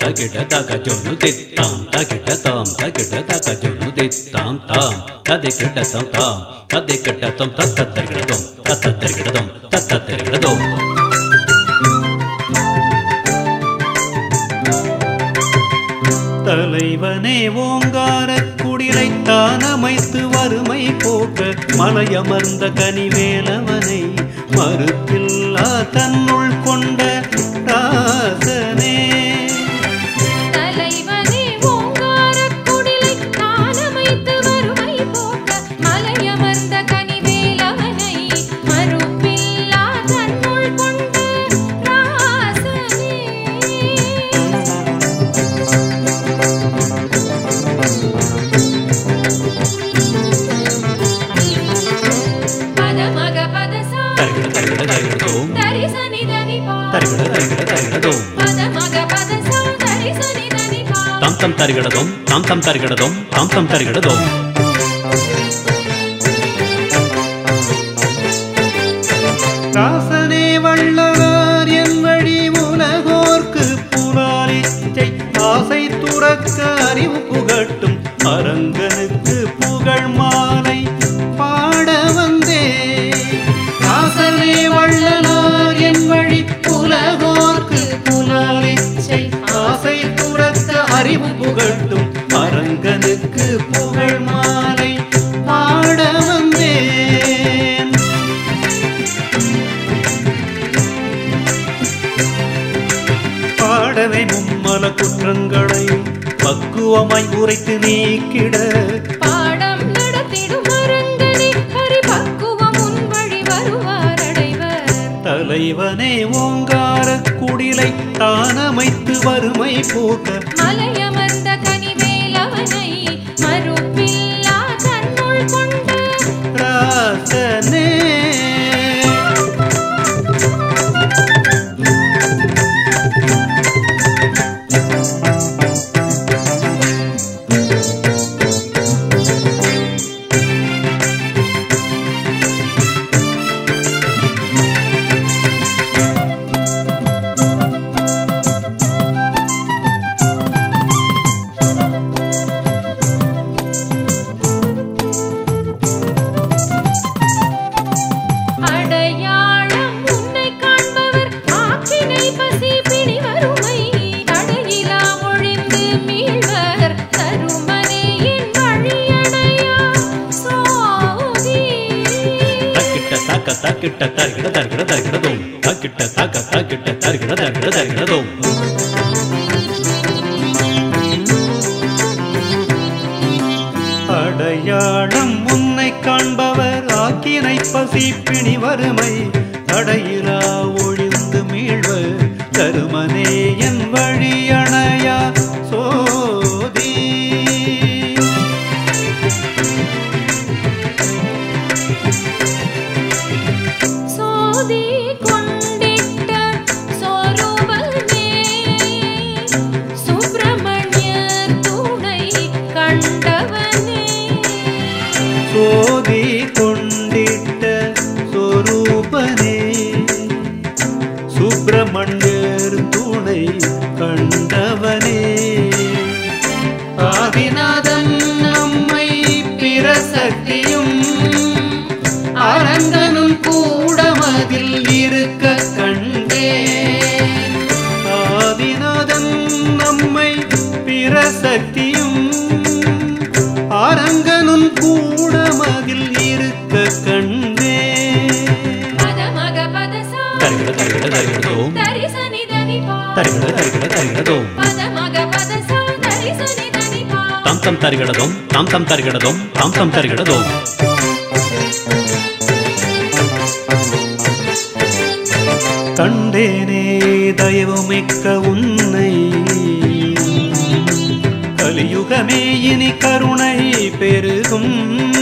తకిట తక జొను తిత్తాం తకిట తాం తకిట తక జొను తిత్తాం తాం తదికిట తం తాం తదికిట తం తత్త తిరగడదం తత్త తిరగడదం తత్త తిరగడదం தலைவனே ஓங்கார குடிலை தானமைத்து வறுமை போக்க மலையமர்ந்த கனிவேலவனை மறுப்பில்லா தன்னுள் கொண்ட ராசனே தலைவனே ஓங்காரக் குடிலை தானமைத்து வறுமை போக்க மலையமர்ந்த கனிவேலவனை மறுப்பில்லா தன்னுள் கொண்ட ராசனே பதமக பதசா తరిగడ తరిగడ తరిగడదం தரிசனி தனிபா తరిగడ తరిగడ తరిగడదం பதமக பதசா தரிசனி தனிபா తం తం తరిగడదం తం తం తరిగడదం తం తం తరిగడదం ராசனே வள்ளலார் என் வழி உலகோர்க்கு புலாலிச்சை ஆசை துறக்க அறிவு புகட்டும் அரங்கனுக்கு புகழ் மாலை பாட வந்தே ராசனே வள்ளலார் என் வழி உலகோர்க்கு புலாலிச்சை ஆசை துறக்க அறிவு புகட்டும் அரங்கனுக்கு புகழ் மாலை பாட வந்தேன் பாடவை மும்மல குற்றங்களை பக்குவமாய் உரைத்து நீக்கிட பாடம் நடத்திடும் அரங்கனே பரிபக்குவம் உன் வழி வருவார் அடைவர் தலைவனே ஓங்கார குடிலை தானமைத்து வறுமை போக்க மலையமர்ந்த கனிவேலவனை மறுப்பில்லா தன்னுள் கொண்ட ராசனே அடையாளம் உன்னை காண்பவர் ஆக்கினை பசி பிணி வறுமை தடையிலா ஒழிந்து மீள்வர் தருமனே என் வழியடையா சோதி తక్కిట తక తక్కిట తరిగడ తరిగడ తరిగడదం తక్కిట తక తక్కిట తరిగడ తరిగడ తరిగడదం அடையாளம் உன்னை காண்பவர் ஆக்கினை பசி பிணி வறுமை தடையிலா ஒழிந்து மீழ்வர் தருமனே என் வழி அணையா சோதி சோதி கொண்டிட்ட சொரூபமே சுப்பிரமணியர் துணை கண்டவனே சோதி கொண்டிட்ட சொரூபனே சுப்பிரமணியர் துணை கண்டவனே ஆதிநாதன் நம்மை பிரசக்தியும் அரங்கனும் கூடமதில் இருக்க கண்டே ஆதிநாதன் நம்மை பிரசக்தியும் அரங்கனும் கூடமதில் இருக்க கண்டே பதமக பதசா తరిగడ తరిగడ తరిగడదం தரிசனி தனிபா తరిగడ తరిగడ తరిగడదం பதமக பதசா தரிசனி தனிபா తం తం తరిగడదం తం తం తరిగడదం తం తం తరిగడదం கண்டேனே தயவுமிக்க உன்னை கலியுகமே இனி கருணை பெருகும்